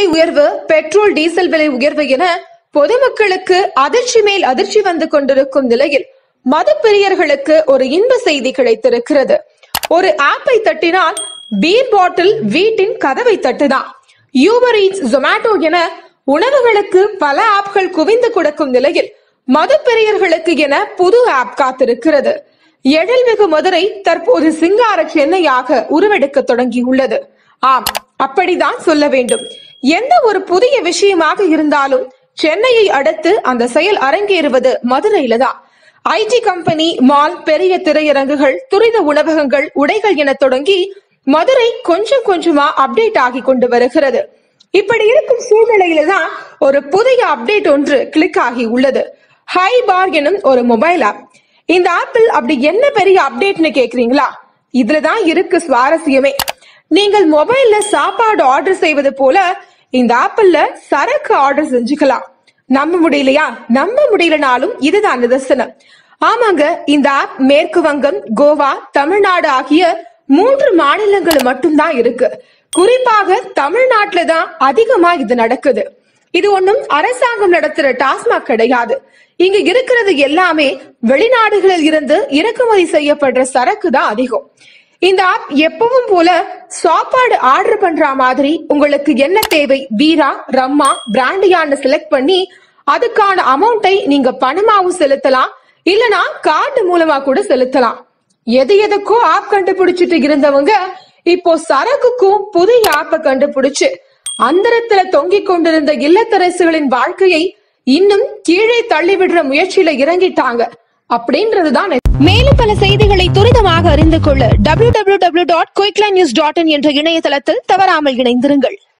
விலை உயர்வு petrol diesel விலை உயர்வு என பொதுமக்களுக்கு அதிர்ச்சி மேல் அதிர்ச்சி வந்து கொண்டிருக்கும் நிலையில் மதுப்பிரியர்களுக்கு ஒரு இன்ப செய்தி கிடைத்திருக்கிறது ஒரு ஆப்பை தட்டினால் பீர் பாட்டில் வீட்டின் கதவை தட்டுதான் யூபர் ஈட்ஸ் ஜொமேட்டோ என உணவுகளுக்கு பல ஆப்கள் குவிந்து கொடுக்கும் நிலையில் மதுப்பிரியர்களுக்கு என புது ஆப் காத்திருக்கிறது எழில்மிகு மதுரை தற்போது சிங்கார சென்னையாக உருவெடுக்க தொடங்கியுள்ளது ஆம் அப்படிதான் சொல்ல வேண்டும் எந்த ஒரு புதிய விஷயமாக இருந்தாலும் சென்னையை அடுத்து அந்த செயல் அரங்கேறுவது மதுரையில தான் ஐடி கம்பெனி மால் பெரிய திரையரங்குகள் துரித உணவகங்கள் உடைகள் என தொடங்கி மதுரை கொஞ்சம் கொஞ்சமா அப்டேட் ஆகி கொண்டு வருகிறது இப்படி இருக்கும் சூழ்நிலையில தான் ஒரு புதிய அப்டேட் ஒன்று கிளிக் ஆகி உள்ளது ஹை பார் எனும் ஒரு மொபைல் ஆப் இந்த ஆப்பிள் அப்படி என்ன பெரிய அப்டேட்னு கேக்குறீங்களா இதுலதான் இருக்கு சுவாரஸ்யமே நீங்கள் மொபைல்ல சாப்பாடு ஆர்டர் செய்வது போல இந்த ஆப்பிள்ல சரக்கு ஆர்டர் செஞ்சுக்கலாம் நம்ப முடியலையா நம்ப முடியலனாலும் இதுதான் நிதர்சனம் ஆமாங்க இந்த ஆப் மேற்கு வங்கம் கோவா தமிழ்நாடு ஆகிய மூன்று மாநிலங்கள் மட்டும்தான் இருக்கு குறிப்பாக தமிழ்நாட்டுல தான் அதிகமா இது நடக்குது இது ஒண்ணும் அரசாங்கம் நடத்துற டாஸ்மாக் கிடையாது இங்க இருக்கிறது எல்லாமே வெளிநாடுகளில் இருந்து இறக்குமதி செய்யப்படுற சரக்கு தான் அதிகம் இந்த ஆப் எப்பவும் போல சாப்பாடு ஆர்டர் பண்ற மாதிரி உங்களுக்கு என்ன தேவை பீரா ரம்மா பிராண்டியான்னு செலக்ட் பண்ணி அதுக்கான அமௌண்ட்டை நீங்க பணமாவும் செலுத்தலாம் இல்லனா கார்டு மூலமா கூட செலுத்தலாம் எது எதுக்கோ ஆப் கண்டுபிடிச்சிட்டு இருந்தவங்க இப்போ சரக்குக்கும் புதிய ஆப்பை கண்டுபிடிச்சு அந்தரத்துல தொங்கிக் கொண்டிருந்த இல்லத்தரசுகளின் வாழ்க்கையை இன்னும் கீழே தள்ளிவிடுற முயற்சியில இறங்கிட்டாங்க அப்படின்றதுதான் மேலும் பல செய்திகளை துரிதமாக அறிந்து கொள்ள W W W dot Quickline news dot in என்ற இணையதளத்தில் தவறாமல் இணைந்திருங்கள்